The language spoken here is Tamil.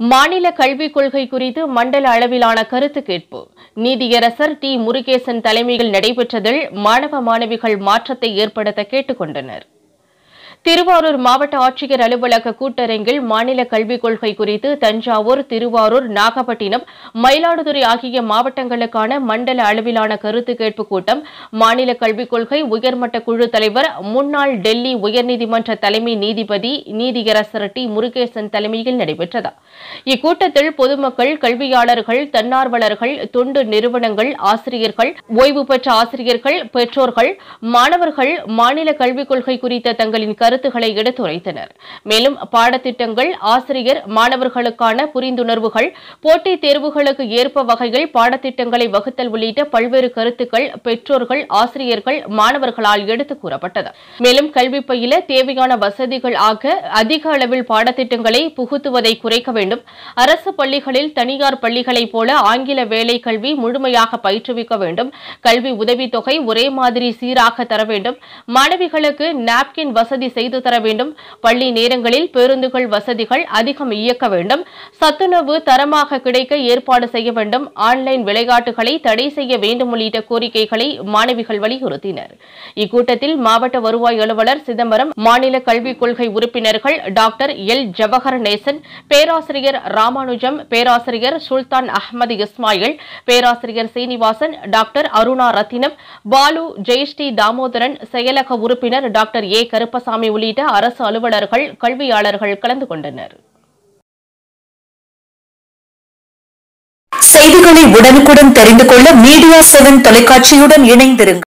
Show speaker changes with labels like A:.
A: மாநில கல்விக் கொள்கை குறித்து மண்டல அளவிலான கருத்து கேட்பு நீதியரசர் டி முருகேசன் தலைமையில் நடைபெற்றதில் மாணவ மாணவிகள் மாற்றத்தை ஏற்படுத்த கேட்டுக் கொண்டனர் திருவாரூர் மாவட்ட ஆட்சியர் அலுவலக கூட்டரங்கில் மாநில கல்விக் கொள்கை குறித்து தஞ்சாவூர் திருவாரூர் நாகப்பட்டினம் மயிலாடுதுறை ஆகிய மாவட்டங்களுக்கான மண்டல அளவிலான கருத்து கேட்பு கூட்டம் மாநில கல்விக் கொள்கை உயர்மட்ட குழு தலைவர் முன்னாள் டெல்லி உயர்நீதிமன்ற தலைமை நீதிபதி நீதியரசர் டி முருகேசன் தலைமையில் நடைபெற்றது இக்கூட்டத்தில் பொதுமக்கள் கல்வியாளர்கள் தன்னார்வலர்கள் தொண்டு நிறுவனங்கள் ஆசிரியர்கள் ஓய்வு பெற்ற ஆசிரியர்கள் பெற்றோர்கள் மாணவர்கள் மாநில கல்விக் கொள்கை குறித்த தங்களின் கருத்துக்களை எடுத்துரைத்தனர் மேலும் பாடத்திட்டங்கள் ஆசிரியர் மாணவர்களுக்கான புரிந்துணர்வுகள் போட்டித் தேர்வுகளுக்கு ஏற்ப வகையில் பாடத்திட்டங்களை வகுத்தல் உள்ளிட்ட பல்வேறு கருத்துக்கள் பெற்றோர்கள் ஆசிரியர்கள் மாணவர்களால் எடுத்துக் கூறப்பட்டது மேலும் கல்வி பயில தேவையான வசதிகள் ஆக அதிக அளவில் பாடத்திட்டங்களை புகுத்துவதை குறைக்க வேண்டும் அரசு பள்ளிகளில் தனியார் பள்ளிகளைப் போல ஆங்கில வேலை கல்வி முழுமையாக பயிற்றுவிக்க வேண்டும் கல்வி உதவித்தொகை ஒரே மாதிரி சீராக தர வேண்டும் மாணவிகளுக்கு நாப்கின் வசதி செய்து தர வேண்டும் பள்ளி நேரங்களில் பேருந்துகள் வசதிகள் அதிகம் இயக்க வேண்டும் சத்துணவு தரமாக கிடைக்க ஏற்பாடு செய்ய வேண்டும் ஆன்லைன் விளையாட்டுகளை தடை செய்ய வேண்டும் உள்ளிட்ட கோரிக்கைகளை மாணவிகள் வலியுறுத்தினர் இக்கூட்டத்தில் மாவட்ட வருவாய் அலுவலர் சிதம்பரம் மாநில கல்விக் கொள்கை உறுப்பினர்கள் டாக்டர் எல் ஜவஹர் நேசன் பேராசிரியர் ராமானுஜம் பேராசிரியர் சுல்தான் அஹ்மது இஸ்மாயில் பேராசிரியர் சீனிவாசன் டாக்டர் அருணா ரத்தினம் பாலு ஜெயஸ்ரீ தாமோதரன் செயலக உறுப்பினர் டாக்டர் ஏ கருப்பசாமி உள்ளிட்ட அரசு அலுவலர்கள் கல்வியாளர்கள் கலந்து கொண்டனர்
B: செய்திகளை உடனுக்குடன் தெரிந்து கொள்ள மீடியா செவன் தொலைக்காட்சியுடன் இணைந்திருங்கள்